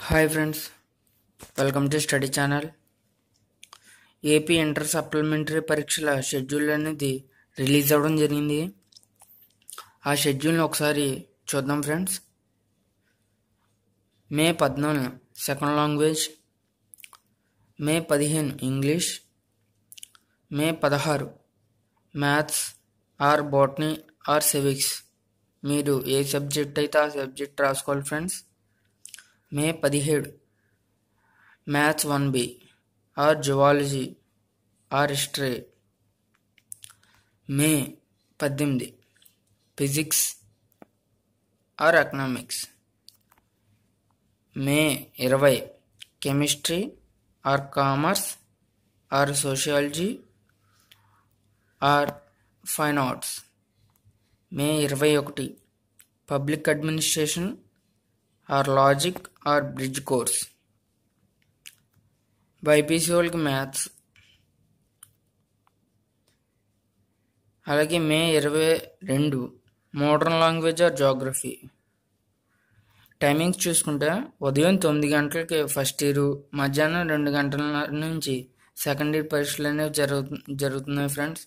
hi friends welcome to study channel AP inter supplementary పరీక్షల schedule అనేది release అవ్వడం జరిగింది ఆ షెడ్యూల్ని ఒకసారి చూద్దాం ఫ్రెండ్స్ మే పద్నాలుగు సెకండ్ లాంగ్వేజ్ మే పదిహేను ఇంగ్లీష్ మే పదహారు maths or botany or civics మీరు ఏ సబ్జెక్ట్ అయితే ఆ సబ్జెక్ట్ రాసుకోవాలి ఫ్రెండ్స్ మే పదిహేడు maths one B or zoology or history May పద్దెనిమిది ఫిజిక్స్ ఆర్ ఎకనామిక్స్ మే ఇరవై chemistry or commerce or sociology or fine arts May ఇరవై ఒకటి public administration or logic or bridge course BiPC వాళ్ళకి maths అలాగే May ఇరవై రెండు modern language or geography timings చూసుకుంటే ఉదయం తొమ్మిది గంటలకి ఫస్ట్ ఇయర్ మధ్యాహ్నం రెండు గంటల నుంచి సెకండ్ ఇయర్ పరీక్షలు అనేవి జరుగు జరుగుతున్నాయి ఫ్రెండ్స్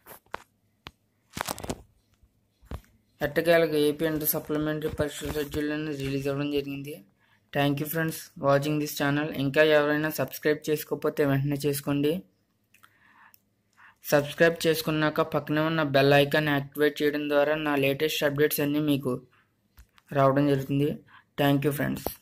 ఎట్టకేలకు ఏపీ ఇంటర్ సప్లిమెంటరీ పరీక్షల షెడ్యూల్ అనేది రిలీజ్ అవ్వడం జరిగింది thank you friends watching this channel ఇంకా ఎవరైనా సబ్స్క్రైబ్ చేసుకోకపోతే వెంటనే చేసుకోండి సబ్స్క్రైబ్ చేసుకున్నాక పక్కనే ఉన్న బెల్ ఐకాన్ యాక్టివేట్ చేయడం ద్వారా నా లేటెస్ట్ అప్డేట్స్ అన్నీ మీకు రావడం జరుగుతుంది థ్యాంక్ యూ ఫ్రెండ్స్